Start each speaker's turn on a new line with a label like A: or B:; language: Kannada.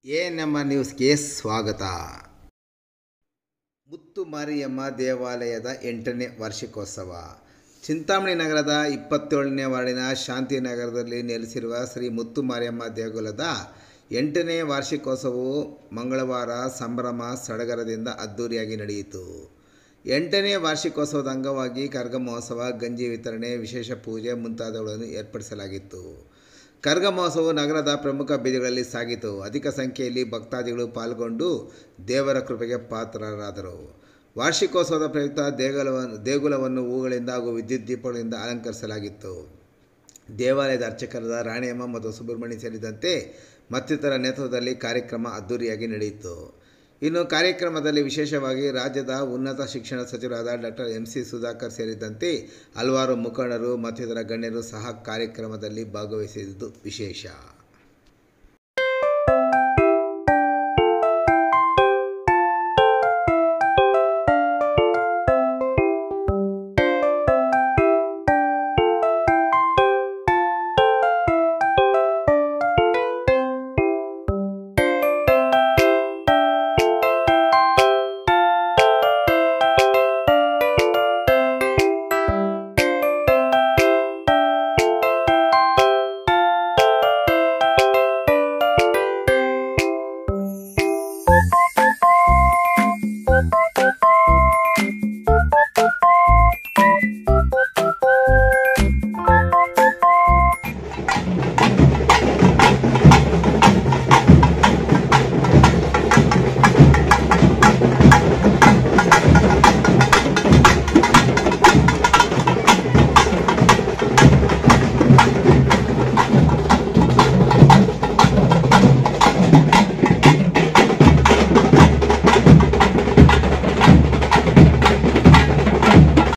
A: ಎ ನಮ್ಮ ನ್ಯೂಸ್ಗೆ ಸ್ವಾಗತ ಮುತ್ತು ಮಾರಿಯಮ್ಮ ದೇವಾಲಯದ ಎಂಟನೇ ವಾರ್ಷಿಕೋತ್ಸವ ಚಿಂತಾಮಣಿ ನಗರದ ಇಪ್ಪತ್ತೇಳನೇ ವಾರ್ಡಿನ ಶಾಂತಿನಗರದಲ್ಲಿ ನೆಲೆಸಿರುವ ಶ್ರೀ ಮುತ್ತು ಮಾರಿಯಮ್ಮ ದೇಗುಲದ ಎಂಟನೇ ವಾರ್ಷಿಕೋತ್ಸವವು ಮಂಗಳವಾರ ಸಂಭ್ರಮ ಸಡಗರದಿಂದ ಅದ್ಧೂರಿಯಾಗಿ ನಡೆಯಿತು ಎಂಟನೇ ವಾರ್ಷಿಕೋತ್ಸವದ ಅಂಗವಾಗಿ ಕರ್ಗ ಮಹೋತ್ಸವ ಗಂಜಿ ವಿತರಣೆ ವಿಶೇಷ ಪೂಜೆ ಮುಂತಾದವುಗಳನ್ನು ಏರ್ಪಡಿಸಲಾಗಿತ್ತು ಕರ್ಗ ಮಹೋತ್ಸವವು ನಗರದ ಪ್ರಮುಖ ಬೀದಿಗಳಲ್ಲಿ ಸಾಗಿತು ಅಧಿಕ ಸಂಖ್ಯೆಯಲ್ಲಿ ಭಕ್ತಾದಿಗಳು ಪಾಲ್ಗೊಂಡು ದೇವರ ಕೃಪೆಗೆ ಪಾತ್ರರಾದರು ವಾರ್ಷಿಕೋತ್ಸವದ ಪ್ರಯುಕ್ತ ದೇಗುಲವನ್ನು ದೇಗುಲವನ್ನು ಹೂಗಳಿಂದ ಹಾಗೂ ವಿದ್ಯುತ್ ದೀಪಗಳಿಂದ ಅಲಂಕರಿಸಲಾಗಿತ್ತು ದೇವಾಲಯದ ಅರ್ಚಕರಾದ ರಾಣಿಯಮ್ಮ ಮತ್ತು ಸುಬ್ರಹ್ಮಣ್ಯ ಸೇರಿದಂತೆ ಮತ್ತಿತರ ನೇತೃತ್ವದಲ್ಲಿ ಕಾರ್ಯಕ್ರಮ ಅದ್ಧೂರಿಯಾಗಿ ನಡೆಯಿತು ಇನ್ನು ಕಾರ್ಯಕ್ರಮದಲ್ಲಿ ವಿಶೇಷವಾಗಿ ರಾಜ್ಯದ ಉನ್ನತ ಶಿಕ್ಷಣ ಸಚಿವರಾದ ಡಾಕ್ಟರ್ ಎಂ ಸಿ ಸುಧಾಕರ್ ಸೇರಿದಂತೆ ಹಲವಾರು ಮುಖಂಡರು ಮತ್ತಿತರ ಗಣ್ಯರು ಸಹ ಕಾರ್ಯಕ್ರಮದಲ್ಲಿ ಭಾಗವಹಿಸಿದ್ದು ವಿಶೇಷ